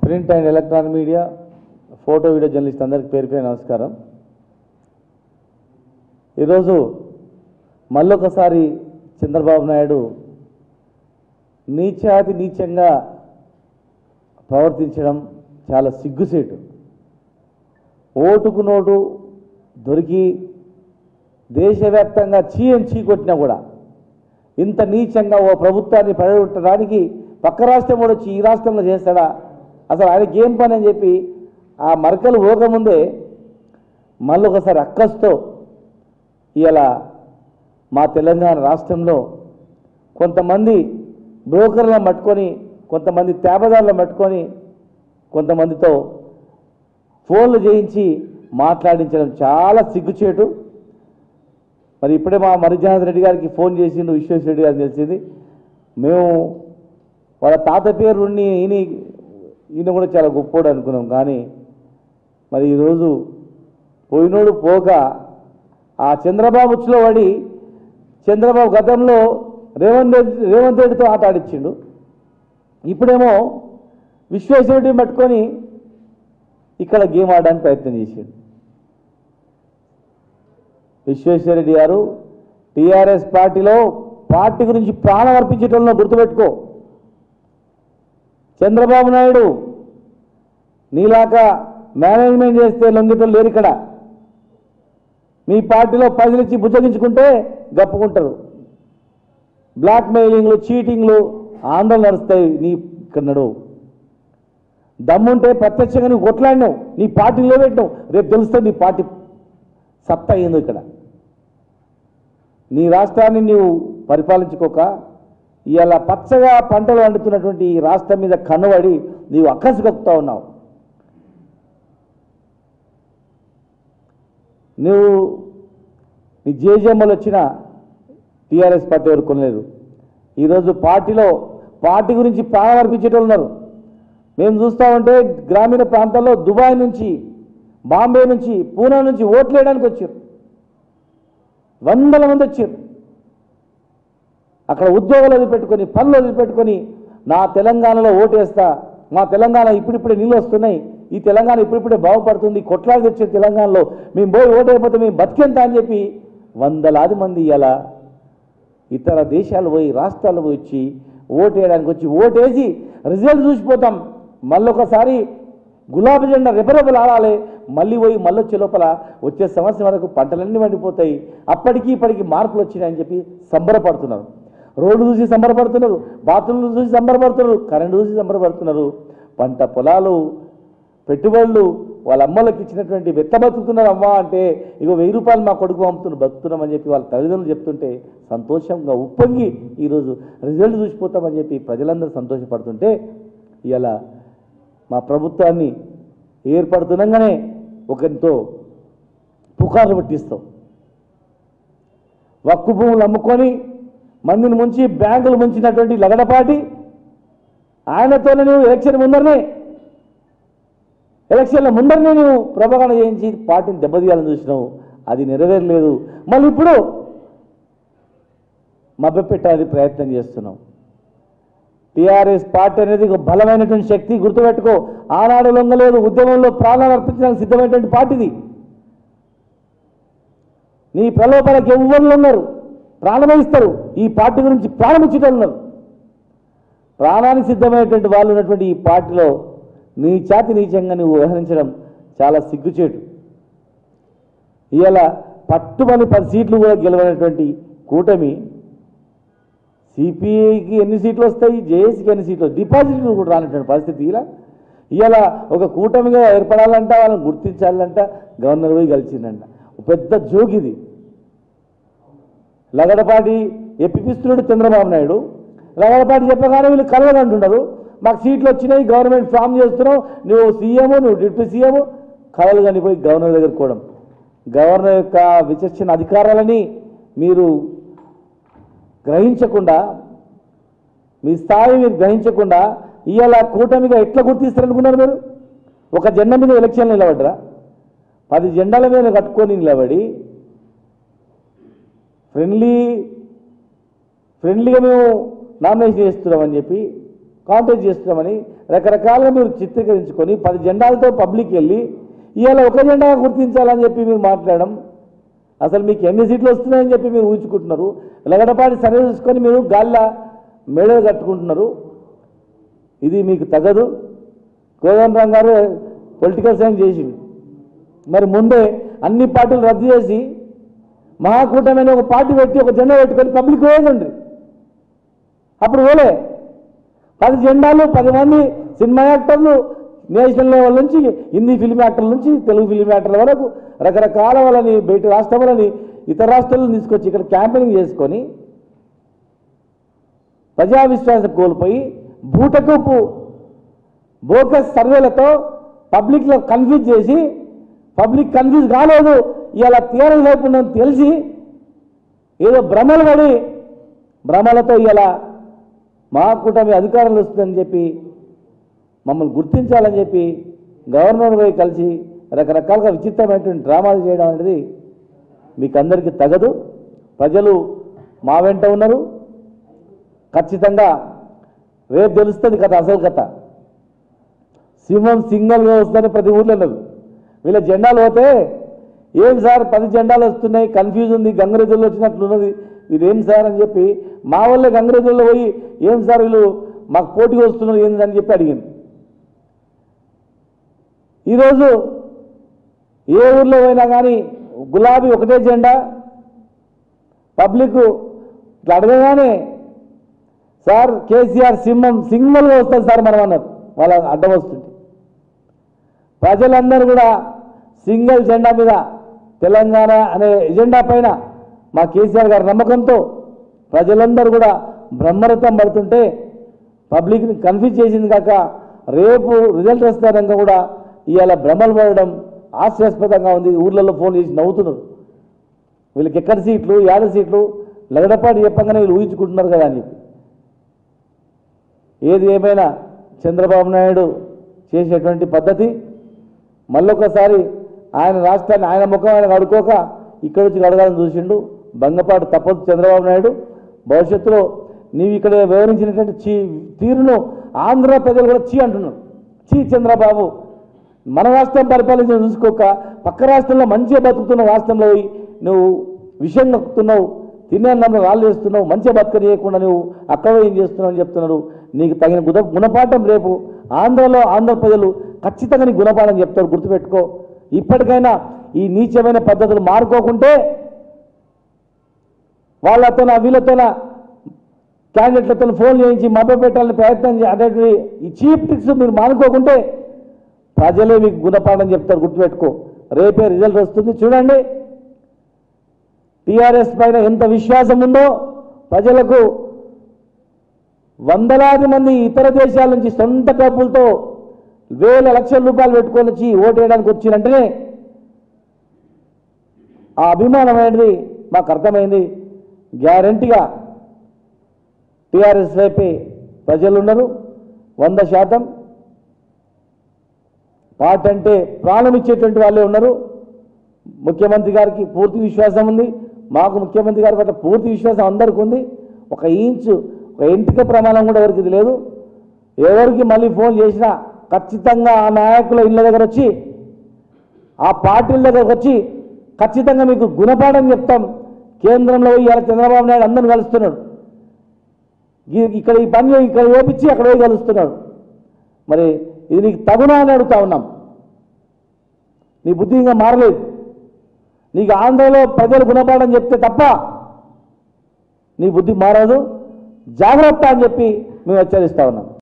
print and electronic media photo video journalist అందరికీ పేరు పేరు నమస్కారం ఈరోజు మళ్ళొకసారి చంద్రబాబు నాయుడు నీచాతి నీచంగా ప్రవర్తించడం చాలా సిగ్గుసేటు ఓటుకు నోటు దొరికి దేశవ్యాప్తంగా చీఎం చీ కొట్టినా కూడా ఇంత నీచంగా ఓ ప్రభుత్వాన్ని పడగొట్టడానికి పక్క రాష్ట్రం కూడా వచ్చి ఈ రాష్ట్రంలో చేస్తాడా అసలు ఆయనకి ఏం పని అని చెప్పి ఆ మరకలు పోకముందే మళ్ళీ ఒకసారి అక్కస్తో ఇలా మా తెలంగాణ రాష్ట్రంలో కొంతమంది బ్రోకర్లను పట్టుకొని కొంతమంది తేపదారులను పట్టుకొని కొంతమందితో ఫోన్లు చేయించి మాట్లాడించడం చాలా సిగ్గుచేటు మరి ఇప్పుడే మా మరిజానాథ్ రెడ్డి గారికి ఫోన్ చేసిండు విశ్వేశ్వర రెడ్డి గారికి తెలిసింది మేము వాళ్ళ తాత పేరు ఉండి ఈయన ఈయన కూడా చాలా గొప్పోడు అనుకున్నాం కానీ మరి ఈరోజు పోయినోడు పోక ఆ చంద్రబాబు ఉచ్చులో పడి చంద్రబాబు గతంలో రేవంత్ రెడ్డి రేవంత్ రెడ్డితో ఆట ఆడిచ్చిండు ఇప్పుడేమో విశ్వేశ్వరుడిని పట్టుకొని ఇక్కడ గేమ్ ఆడడానికి ప్రయత్నం చేసిండు విశ్వేశ్వరరెడ్డి గారు టీఆర్ఎస్ పార్టీలో పార్టీ గురించి ప్రాణం అర్పించడంలో గుర్తుపెట్టుకో చంద్రబాబు నాయుడు నీలాగా మేనేజ్మెంట్ చేస్తే లొంగిటోళ్ళు లేరు ఇక్కడ మీ పార్టీలో పైసలు ఇచ్చి బుజ్జగించుకుంటే గప్పుకుంటారు బ్లాక్ మెయిలింగ్లు చీటింగ్లు ఆందోళన నడుస్తాయి నీ ఇక్కడ నడువు దమ్ముంటే ప్రత్యక్షంగా నువ్వు కొట్లాడినావు నీ పార్టీ నిలబెట్టినావు రేపు తెలుస్తుంది నీ పార్టీ సత్తా ఏందో ఇక్కడ నీ రాష్ట్రాన్ని నీవు పరిపాలించుకోక ఇవాళ పచ్చగా పంటలు వండుతున్నటువంటి ఈ రాష్ట్రం మీద కన్నుబడి నీవు అక్కసు కక్కుతా ఉన్నావు నువ్వు నీ జేజమ్మలు వచ్చిన టీఆర్ఎస్ పార్టీ ఎవరు కొనలేరు ఈరోజు పార్టీలో పార్టీ గురించి ప్రాణం అర్పించేటోళ్ళు ఉన్నారు మేము చూస్తామంటే గ్రామీణ ప్రాంతాల్లో దుబాయ్ నుంచి బాంబే నుంచి పూనా నుంచి ఓట్లు వేయడానికి వచ్చారు వందల మంది వచ్చారు అక్కడ ఉద్యోగాలు వదిలిపెట్టుకొని పనులు వదిలిపెట్టుకొని నా తెలంగాణలో ఓటేస్తా మా తెలంగాణ ఇప్పుడిప్పుడే నీళ్ళు వస్తున్నాయి ఈ తెలంగాణ ఇప్పుడిప్పుడే బాగుపడుతుంది కొట్లాడి తెచ్చే తెలంగాణలో మేము పోయి ఓటైపోతే మేము బతికెంత అని చెప్పి వందలాది మంది ఇలా ఇతర దేశాలు పోయి రాష్ట్రాలు పోయి వచ్చి ఓటు వేయడానికి వచ్చి ఓటేసి రిజల్ట్ చూసిపోతాం మళ్ళొకసారి గులాబీ జెండా రెపరెపలు ఆడాలి మళ్ళీ పోయి మళ్ళీ వచ్చే లోపల వచ్చే సంవత్సరం వరకు పంటలన్నీ వండిపోతాయి అప్పటికి ఇప్పటికి మార్పులు వచ్చినాయని చెప్పి సంబరపడుతున్నారు రోడ్డు చూసి సంబరపడుతున్నారు బాత్రూమ్లు చూసి సంబరపడుతున్నారు కరెంటు చూసి సంబరపడుతున్నారు పంట పొలాలు పెట్టుబడులు వాళ్ళ అమ్మలకు ఇచ్చినటువంటి వెత్త బతుకుతున్నారు అమ్మా అంటే ఇగో వెయ్యి రూపాయలు మా కొడుకు పంపుతున్నారు బతుకుతున్నామని చెప్పి వాళ్ళ తల్లిదండ్రులు చెప్తుంటే సంతోషంగా ఉప్పొంగి ఈరోజు రిజల్ట్ చూసిపోతామని చెప్పి ప్రజలందరూ సంతోషపడుతుంటే ఇలా మా ప్రభుత్వాన్ని ఏర్పడుతుండగానే ఒకరితో పుకార్లు పట్టిస్తాం వక్కు భూములు అమ్ముకొని మందిని ముంచి బ్యాంకులు ముంచినటువంటి లగడపాటి ఆయనతోనే నువ్వు ఎలక్షన్ ముందరనే ఎలక్షన్ల ముందరనే నువ్వు ప్రభాకరణ చేయించి పార్టీని దెబ్బతీయాలని చూసినావు అది నెరవేరలేదు మళ్ళీ ఇప్పుడు మభ్యపెట్టాలని ప్రయత్నం చేస్తున్నావు టీఆర్ఎస్ పార్టీ అనేది ఒక బలమైనటువంటి శక్తి గుర్తుపెట్టుకో ఆనాడు లొంగలేదు ఉద్యమంలో ప్రాణాలు అర్పించడానికి సిద్ధమైనటువంటి పార్టీది నీ ప్రలోభాలకు ఎవ్వరు ఉన్నారు ప్రాణమే ఇస్తారు ఈ పార్టీ గురించి ప్రాణం ఇచ్చేటోళ్ళు ఉన్నారు ప్రాణానికి సిద్ధమైనటువంటి వాళ్ళు ఉన్నటువంటి ఈ పార్టీలో నీ చాతి నీచంగా నువ్వు వ్యవహరించడం చాలా సిగ్గుచేటు ఇవాళ పట్టుమని పది సీట్లు కూడా గెలవనటువంటి కూటమి సిపిఐకి ఎన్ని సీట్లు వస్తాయి జేఏసీకి ఎన్ని సీట్లు డిపాజిట్లు కూడా రానటువంటి పరిస్థితి ఇలా ఇవాళ ఒక కూటమిగా ఏర్పడాలంట వాళ్ళని గుర్తించాలంట గవర్నర్ పోయి కలిసిందంట ఒక పెద్ద జోక్ ఇది లగడపాటి ఎప్పిపిస్తున్నాడు చంద్రబాబు నాయుడు లగడపాటి చెప్పగానే వీళ్ళు కలవదంటున్నారు మాకు సీట్లు వచ్చినాయి గవర్నమెంట్ ఫామ్ చేస్తున్నావు నువ్వు సీఎం నువ్వు డిప్యూటీ సీఎం కలలు కనిపోయి గవర్నర్ దగ్గర కూడా గవర్నర్ యొక్క విచక్షణ అధికారాలని మీరు గ్రహించకుండా మీ స్థాయి మీరు గ్రహించకుండా ఇవాళ కూటమిగా ఎట్లా గుర్తిస్తారనుకున్నారు మీరు ఒక జెండా మీద ఎలక్షన్లు నిలబడ్డరా పది జెండాల మీద కట్టుకొని నిలబడి ఫ్రెండ్లీ ఫ్రెండ్లీగా మేము నామినేషన్ చేస్తున్నామని చెప్పి కాంటాక్ట్ చేస్తున్నామని రకరకాలుగా మీరు చిత్రీకరించుకొని పది జెండాలతో పబ్లిక్ వెళ్ళి ఇవాళ ఒక జెండా గుర్తించాలని చెప్పి మీరు మాట్లాడడం అసలు మీకు ఎన్ని సీట్లు వస్తున్నాయని చెప్పి మీరు ఊహించుకుంటున్నారు లగడపాటి సర్వే చూసుకొని మీరు గాల్లో మెడలు కట్టుకుంటున్నారు ఇది మీకు తగదు కోదండరాం గారు పొలిటికల్ సైన్స్ చేసిండు మరి ముందే అన్ని పార్టీలు రద్దు చేసి మహాకూటమి అనే ఒక పార్టీ పెట్టి ఒక జెండా పెట్టుకొని పబ్లిక్ పోయేదండి అప్పుడు పోలే పది జెండాలు పది మంది సినిమా యాక్టర్లు నేషనల్ లెవెల్ నుంచి హిందీ ఫిల్మ్ యాక్టర్ల నుంచి తెలుగు ఫిల్మ్ యాక్టర్ల వరకు రకరకాల వాళ్ళని బయట రాష్ట్రం వాళ్ళని ఇతర రాష్ట్రాలను తీసుకొచ్చి ఇక్కడ క్యాంపెయినింగ్ చేసుకొని ప్రజా విశ్వాసం కోల్పోయి బూటకపు బోకస్ సర్వేలతో పబ్లిక్లో కన్ఫ్యూజ్ చేసి పబ్లిక్ కన్ఫ్యూజ్ కాలేదు ఇలా తీరం వైపు ఉందని తెలిసి ఏదో భ్రమలు పడి భ్రమలతో ఇలా మా కూటమి అధికారంలో వస్తుందని చెప్పి మమ్మల్ని గుర్తించాలని చెప్పి గవర్నర్ పోయి కలిసి రకరకాలుగా విచిత్రమైనటువంటి డ్రామాలు చేయడం అనేది మీకు అందరికీ తగదు ప్రజలు మా వెంట ఉన్నారు ఖచ్చితంగా రేపు తెలుస్తుంది కథ అసలు కథ సింహం సింగల్గా వస్తుందని ప్రతి ఊర్లో అన్నారు వీళ్ళ జెండాలు పోతే ఏం సార్ పది జెండాలు వస్తున్నాయి కన్ఫ్యూజ్ ఉంది గంగరెద్దుల్లో వచ్చినట్లున్నది ఇదేం సార్ అని చెప్పి మా వాళ్ళే గంగరెద్దుల్లో పోయి ఏం సార్ వీళ్ళు మాకు పోటీగా వస్తున్నారు ఏంది అని చెప్పి అడిగింది ఈరోజు ఏ ఊర్లో పోయినా కానీ గులాబీ ఒకటే జెండా పబ్లిక్ ఇట్లా అడగగానే సార్ కేసీఆర్ సింహం సింగల్గా వస్తుంది సార్ మనం అన్నారు వాళ్ళ అడ్డం వస్తుంది ప్రజలందరూ కూడా సింగిల్ జెండా మీద తెలంగాణ అనే ఎజెండా పైన మా కేసీఆర్ గారి నమ్మకంతో ప్రజలందరూ కూడా బ్రహ్మరథం పడుతుంటే పబ్లిక్ని కన్ఫ్యూజ్ చేసింది కాక రేపు రిజల్ట్ వస్తారంగా కూడా ఇవాళ భ్రమలు పడడం హాస్యాస్పదంగా ఉంది ఊర్లలో ఫోన్ చేసి నవ్వుతున్నారు వీళ్ళకి ఎక్కడ సీట్లు ఏడ సీట్లు లగడపాటి చెప్పంగానే వీళ్ళు ఊహించుకుంటున్నారు కదా అని చెప్పి ఏది ఏమైనా చంద్రబాబు నాయుడు చేసేటువంటి పద్ధతి మళ్ళొకసారి ఆయన రాష్ట్రాన్ని ఆయన ముఖం ఆయన కడుకోక ఇక్కడ వచ్చి కడగాలని చూసిండు బంగపాటు తప్పదు చంద్రబాబు నాయుడు భవిష్యత్తులో నీవు ఇక్కడ వివరించినటువంటి చీ తీరును ఆంధ్ర ప్రజలు కూడా చీ అంటున్నారు చీ చంద్రబాబు మన రాష్ట్రం పరిపాలించిన చూసుకోక పక్క రాష్ట్రంలో మంచిగా బతుకుతున్న రాష్ట్రంలో పోయి నువ్వు విషయం నొక్కుతున్నావు తినే అన్నంలో రాళ్ళు వేస్తున్నావు మంచిగా బతక చేయకుండా నువ్వు అక్కడ ఏం చేస్తున్నావు అని చెప్తున్నారు నీకు తగిన గుణ గుణపాఠం రేపు ఆంధ్రలో ఆంధ్ర ప్రజలు ఖచ్చితంగా నీ గుణపాఠం చెప్తారు గుర్తుపెట్టుకో ఇప్పటికైనా ఈ నీచమైన పద్ధతులు మారుకోకుంటే వాళ్ళతోన వీళ్ళతోన క్యాండిడేట్లతో ఫోన్ చేయించి మభ్య పెట్టాలని ప్రయత్నం చే- అనేటివి ఈ చీప్ ట్రిక్స్ మీరు మానుకోకుంటే ప్రజలే మీకు గుణపాఠం చెప్తారు గుర్తుపెట్టుకో రేపే రిజల్ట్ వస్తుంది చూడండి టీఆర్ఎస్ పైన ఎంత విశ్వాసం ఉందో ప్రజలకు వందలాది మంది ఇతర దేశాల నుంచి సొంత డబ్బులతో వేల లక్షల రూపాయలు పెట్టుకొని వచ్చి ఓటేయడానికి వచ్చినంటేనే ఆ అభిమానం అనేది మాకు అర్థమైంది గ్యారంటీగా టీఆర్ఎస్ వైపే ప్రజలు ఉన్నారు వంద శాతం పార్టీ అంటే ప్రాణం ఇచ్చేటువంటి వాళ్ళే ఉన్నారు ముఖ్యమంత్రి గారికి పూర్తి విశ్వాసం ఉంది మాకు ముఖ్యమంత్రి గారి పట్ల పూర్తి విశ్వాసం అందరికీ ఉంది ఒక ఇంచు ఒక ఎంటిక ప్రమాణం కూడా ఎవరికి ఇది లేదు ఎవరికి మళ్ళీ ఫోన్ చేసినా ఖచ్చితంగా ఆ నాయకుల ఇళ్ళ దగ్గర వచ్చి ఆ పార్టీల దగ్గరకు వచ్చి ఖచ్చితంగా మీకు గుణపాఠం చెప్తాం కేంద్రంలో పోయి ఇలా చంద్రబాబు నాయుడు అందరిని కలుస్తున్నాడు ఈ- ఇక్కడ ఈ పని ఇక్కడ ఓపించి అక్కడ పోయి కలుస్తున్నాడు మరి ఇది నీకు తగునా అని అడుగుతా ఉన్నాం నీ బుద్ధి ఇంకా మారలేదు నీకు ఆంధ్రలో ప్రజలు గుణపాఠం చెప్తే తప్ప నీ బుద్ధి మారదు జాగ్రత్త అని చెప్పి మేము హెచ్చరిస్తా ఉన్నాం